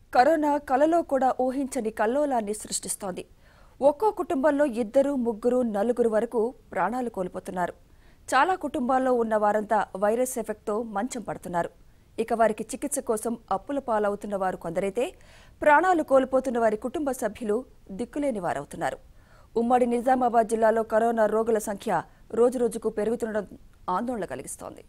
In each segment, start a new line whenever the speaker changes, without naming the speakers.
corona కలలో కూడా ఊహించని కల్లోలాన్ని సృష్టిస్తోంది ఒక్కో కుటుంబంలో ఇద్దరు ముగ్గురు నలుగురు వరకు ప్రాణాలు కోల్పోతున్నారు చాలా కుటుంబాల్లో ఉన్న వారంతా వైరస్ ఎఫెక్ట్తో మంచం పడుతున్నారు ఇక వారికి చికిత్స కోసం అప్పుల పాలవుతున్న వారు కొందరైతే ప్రాణాలు కోల్పోతున్న వారి కుటుంబ సభ్యులు దిక్కులేని వారవుతున్నారు ఉమ్మడి నిజామాబాద్ జిల్లాలో కరోనా రోగుల సంఖ్య రోజురోజుకు పెరుగుతుండడం ఆందోళన కలిగిస్తోంది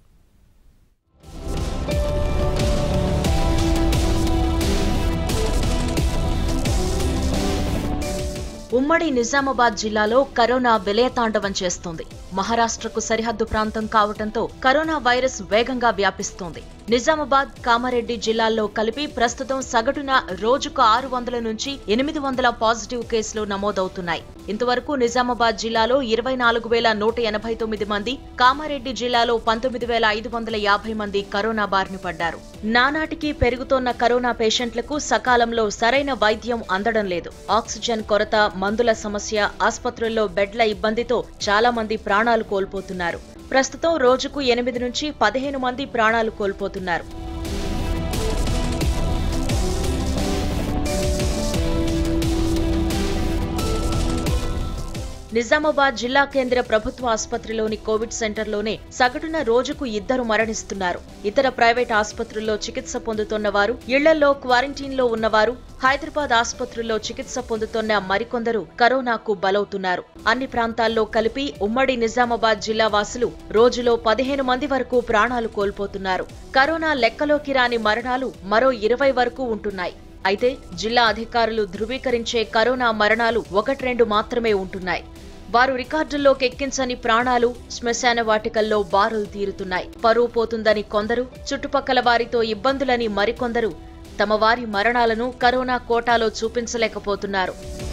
ఉమ్మడి నిజామాబాద్ జిల్లాలో కరోనా విలయతాండవం చేస్తోంది మహారాష్ట్రకు సరిహద్దు ప్రాంతం కావడంతో కరోనా వైరస్ వేగంగా వ్యాపిస్తోంది నిజామాబాద్ కామారెడ్డి జిల్లాల్లో కలిపి ప్రస్తుతం సగటున రోజుకు ఆరు వందల నుంచి ఎనిమిది వందల పాజిటివ్ కేసులు నమోదవుతున్నాయి ఇంతవరకు నిజామాబాద్ జిల్లాలో ఇరవై నాలుగు వేల నూట ఎనభై తొమ్మిది మంది కామారెడ్డి జిల్లాలో పంతొమ్మిది వేల ఐదు వందల యాభై మంది కరోనా బారిన పడ్డారు నానాటికి పెరుగుతోన్న కరోనా పేషెంట్లకు సకాలంలో సరైన వైద్యం అందడం లేదు ఆక్సిజన్ కొరత మందుల సమస్య ఆసుపత్రుల్లో బెడ్ల ఇబ్బందితో చాలా మంది ప్రాణాలు కోల్పోతున్నారు ప్రస్తుతం రోజుకు ఎనిమిది నుంచి పదిహేను మంది ప్రాణాలు కోల్పోతున్నారు నిజామాబాద్ జిల్లా కేంద్ర ప్రభుత్వ ఆసుపత్రిలోని కోవిడ్ సెంటర్లోనే సగటున రోజుకు ఇద్దరు మరణిస్తున్నారు ఇతర ప్రైవేట్ ఆసుపత్రుల్లో చికిత్స పొందుతున్న వారు ఇళ్లలో క్వారంటైన్లో ఉన్నవారు హైదరాబాద్ ఆసుపత్రుల్లో చికిత్స పొందుతున్న మరికొందరు కరోనాకు బలవుతున్నారు అన్ని ప్రాంతాల్లో కలిపి ఉమ్మడి నిజామాబాద్ జిల్లా వాసులు రోజులో పదిహేను మంది వరకు ప్రాణాలు కోల్పోతున్నారు కరోనా లెక్కలోకి రాని మరణాలు మరో ఇరవై వరకు ఉంటున్నాయి అయితే జిల్లా అధికారులు ధృవీకరించే కరోనా మరణాలు ఒకటి రెండు మాత్రమే ఉంటున్నాయి వారు రికార్డుల్లోకి ఎక్కించని ప్రాణాలు శ్మశాన వాటికల్లో బారులు తీరుతున్నాయి పరువు పోతుందని కొందరు చుట్టుపక్కల వారితో ఇబ్బందులని మరికొందరు తమ వారి మరణాలను కరోనా కోటాలో చూపించలేకపోతున్నారు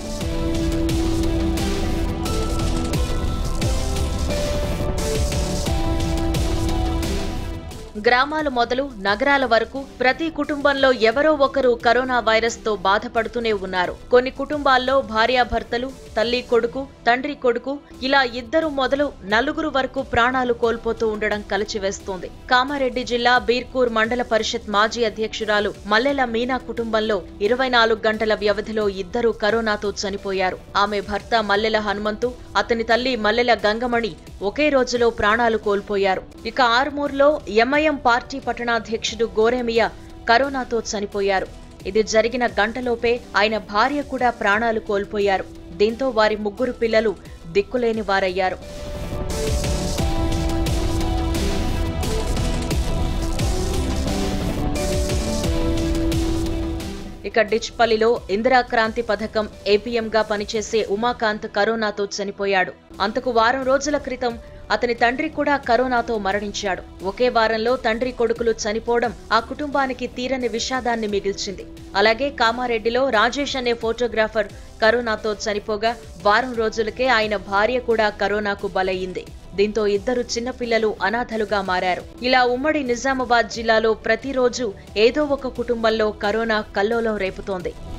గ్రామాలు మొదలు నగరాల వరకు ప్రతి కుటుంబంలో ఎవరో ఒకరు కరోనా వైరస్ తో బాధపడుతూనే ఉన్నారు కొన్ని కుటుంబాల్లో భార్యాభర్తలు తల్లి కొడుకు తండ్రి కొడుకు ఇలా ఇద్దరు మొదలు నలుగురు వరకు ప్రాణాలు కోల్పోతూ ఉండడం కలిచివేస్తోంది కామారెడ్డి జిల్లా బీర్కూర్ మండల పరిషత్ మాజీ అధ్యక్షురాలు మల్లెల మీనా కుటుంబంలో ఇరవై నాలుగు గంటల వ్యవధిలో ఇద్దరు కరోనాతో చనిపోయారు ఆమె భర్త మల్లెల హనుమంతు అతని తల్లి మల్లెల గంగమణి ఒకే రోజులో ప్రాణాలు కోల్పోయారు ఇక ఆర్మూర్లో ఎంఐఎం పార్టీ పట్టణాధ్యక్షుడు గోరేమియ కరోనాతో చనిపోయారు ఇది జరిగిన గంటలోపే ఆయన భార్య కూడా ప్రాణాలు కోల్పోయారు దీంతో వారి ముగ్గురు పిల్లలు దిక్కులేని వారయ్యారు ఇక డిచ్పల్లిలో ఇందిరా క్రాంతి పథకం ఏపీఎంగా పనిచేసే ఉమాకాంత్ కరోనాతో చనిపోయాడు అంతకు వారం రోజుల క్రితం అతని తండ్రి కూడా కరోనాతో మరణించాడు ఒకే వారంలో తండ్రి కొడుకులు చనిపోవడం ఆ కుటుంబానికి తీరని విషాదాన్ని మిగిల్చింది అలాగే కామారెడ్డిలో రాజేష్ అనే ఫోటోగ్రాఫర్ కరోనాతో చనిపోగా వారం రోజులకే ఆయన భార్య కూడా కరోనాకు బలయ్యింది దీంతో ఇద్దరు చిన్నపిల్లలు అనాథలుగా మారారు ఇలా ఉమ్మడి నిజామాబాద్ జిల్లాలో ప్రతిరోజు ఏదో ఒక కుటుంబంలో కరోనా కల్లోలం రేపుతోంది